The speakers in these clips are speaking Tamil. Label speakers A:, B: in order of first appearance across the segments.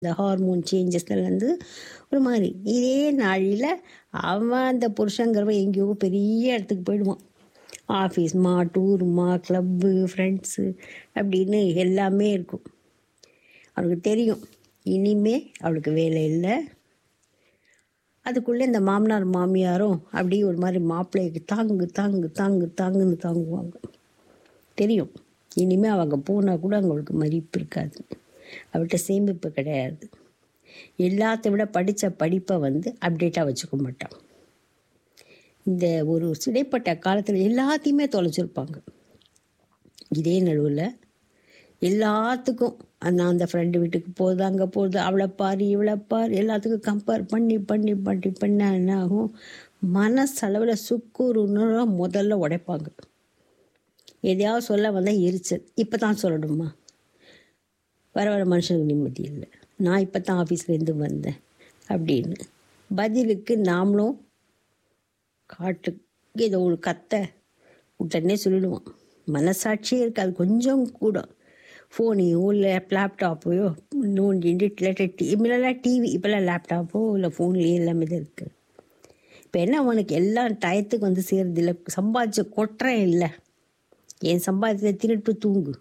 A: இந்த ஹார்மோன் சேஞ்சஸ்லேருந்து ஒரு மாதிரி இதே நாளில் அவன் அந்த புருஷங்கிறவன் எங்கேயோ பெரிய இடத்துக்கு போயிடுவான் ஆஃபீஸ்மா டூருமா கிளப்பு ஃப்ரெண்ட்ஸு அப்படின்னு எல்லாமே இருக்கும் அவனுக்கு தெரியும் இனிமே அவளுக்கு வேலை இல்லை அதுக்குள்ளே இந்த மாமனார் மாமியாரும் அப்படியே ஒரு மாதிரி மாப்பிள்ளைக்கு தாங்கு தாங்கு தாங்கு தாங்குன்னு தாங்குவாங்க தெரியும் இனிமேல் அவங்க போனால் கூட அவங்களுக்கு மதிப்பு இருக்காது அவள்கிட்ட சேமிப்பு கிடையாது எல்லாத்த விட படித்த படிப்பை வந்து அப்டேட்டாக வச்சுக்க மாட்டான் இந்த ஒரு சிடைப்பட்ட காலத்தில் எல்லாத்தையுமே தொலைச்சிருப்பாங்க இதே நடுவில் எல்லாத்துக்கும் அந்த அந்த ஃப்ரெண்டு வீட்டுக்கு போகுது அங்கே போகுது அவளை பாரு இவளை பாரு எல்லாத்துக்கும் கம்பேர் பண்ணி பண்ணி பண்ணி பண்ண என்ன ஆகும் மனசளவில் சுக்குறுன்னு முதல்ல உடைப்பாங்க எதையாவது சொல்ல வந்தால் எரிச்சல் இப்போ தான் சொல்லணுமா வர வர மனுஷனுக்கு நிம்மதி இல்லை நான் இப்போ தான் ஆஃபீஸ்லேருந்து வந்தேன் அப்படின்னு பதிலுக்கு நாமளும் காட்டுக்கு ஏதோ ஒரு கத்தை உடனே சொல்லிடுவோம் மனசாட்சியே இருக்காது கொஞ்சம் கூட ஃபோனையோ இல்லை லேப்டாப்பையோ நோண்டிட்டு இல்லாட்டி டி இப்பெல்லாம் டிவி இப்போல்லாம் லேப்டாப்போ இல்லை ஃபோன்லேயே எல்லாமே தான் இருக்குது இப்போ என்ன உனக்கு எல்லாம் டயத்துக்கு வந்து சேர்றது இல்லை சம்பாதிச்ச கொட்டுறேன் இல்லை என் சம்பாதிச்சதை திருட்டு தூங்கு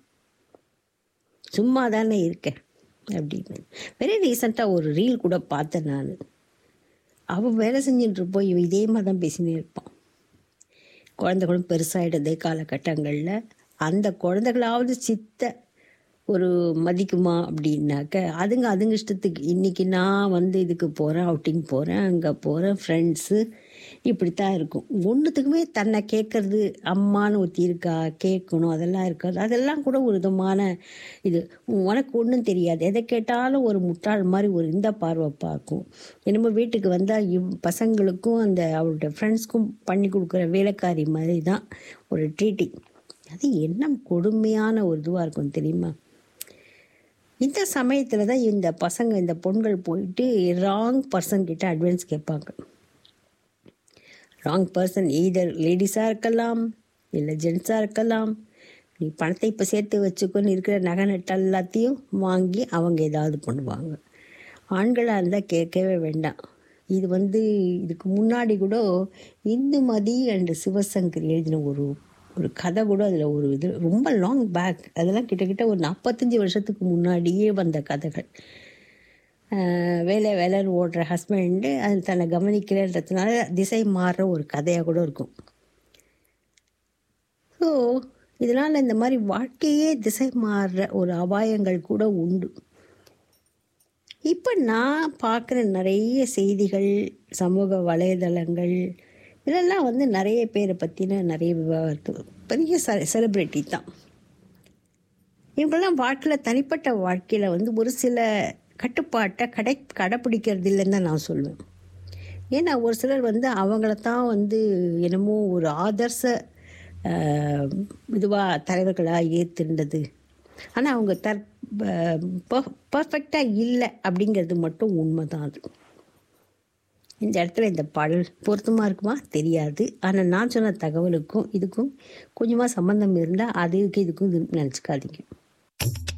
A: சும்மா தானே இருக்கேன் அப்படின்னு வெரி ரீசெண்டாக ஒரு ரீல் கூட பார்த்தேன் நான் அவள் வேலை செஞ்சுட்டு இருப்போம் இவன் இதே மாதிரி தான் பேசினே இருப்பான் குழந்தைகளும் பெருசாகிடுது காலகட்டங்களில் அந்த குழந்தைகளாவது சித்த ஒரு மதிக்குமா அப்படின்னாக்க அதுங்க அதுங்க இஷ்டத்துக்கு இன்றைக்கி நான் வந்து இதுக்கு போகிறேன் அவுட்டிங் போகிறேன் அங்கே போகிறேன் ஃப்ரெண்ட்ஸு இப்படித்தான் இருக்கும் ஒன்றுத்துக்குமே தன்னை கேட்கறது அம்மான்னு ஒருத்தி இருக்கா கேட்கணும் அதெல்லாம் இருக்காது அதெல்லாம் கூட ஒரு விதமான இது உனக்கு ஒன்றும் தெரியாது எதை கேட்டாலும் ஒரு முட்டாள் மாதிரி ஒரு இந்த பார்வை பார்க்கும் என்னமோ வீட்டுக்கு வந்தால் இவ் பசங்களுக்கும் அந்த அவளோட ஃப்ரெண்ட்ஸ்க்கும் பண்ணி கொடுக்குற வேலைக்காரி மாதிரி தான் ஒரு ட்ரீட்டிங் அது என்ன கொடுமையான ஒரு இதுவாக இருக்கும் தெரியுமா இந்த சமயத்தில் தான் இந்த பசங்க இந்த பொண்கள் போயிட்டு ராங் பர்சன் கிட்ட அட்வான்ஸ் கேட்பாங்க ராங் பர்சன் எய்தர் லேடிஸாக இருக்கலாம் இல்லை ஜென்ஸாக இருக்கலாம் நீ பணத்தை இப்போ சேர்த்து வச்சுக்கோன்னு இருக்கிற நகை நட்டு எல்லாத்தையும் வாங்கி அவங்க ஏதாவது பண்ணுவாங்க ஆண்களாக இருந்தால் கேட்கவே வேண்டாம் இது வந்து இதுக்கு முன்னாடி கூட இந்துமதி அண்டு சிவசங்கர் எழுதின ஒரு ஒரு கதை கூட அதில் ஒரு இது ரொம்ப லாங் பேக் அதெல்லாம் கிட்டத்தட்ட ஒரு நாற்பத்தஞ்சு வருஷத்துக்கு முன்னாடியே வந்த கதைகள் வேலை வேலைன்னு ஓடுற ஹஸ்பண்டு அது தன்னை கவனிக்கிறன்றதுனால திசை மாறுற ஒரு கதையாக கூட இருக்கும் ஸோ இதனால் இந்த மாதிரி வாழ்க்கையே திசை மாறுற ஒரு அபாயங்கள் கூட உண்டு இப்போ நான் பார்க்குற நிறைய செய்திகள் சமூக வலைதளங்கள் இதெல்லாம் வந்து நிறைய பேரை பற்றின நிறைய விவாதத்து பெரிய செ செலிப்ரிட்டி தான் இவங்கெல்லாம் வாழ்க்கையில் தனிப்பட்ட வாழ்க்கையில் வந்து ஒரு சில கட்டுப்பாட்டை கடை கடைப்பிடிக்கிறது இல்லைன்னு தான் நான் சொல்லுவேன் ஏன்னா ஒரு சிலர் வந்து அவங்கள தான் வந்து என்னமோ ஒரு ஆதர்ச இதுவாக தலைவர்களாக ஏற்றுண்டது ஆனால் அவங்க தற் பர்ஃபெக்டாக இல்லை அப்படிங்கிறது மட்டும் உண்மை தான் அது இந்த இடத்துல இந்த பாடல் பொருத்தமாக இருக்குமா தெரியாது ஆனால் நான் சொன்ன தகவலுக்கும் இதுக்கும் கொஞ்சமாக சம்மந்தம் இருந்தால் அதுக்கு இதுக்கும் இது நினச்சிக்காதீங்க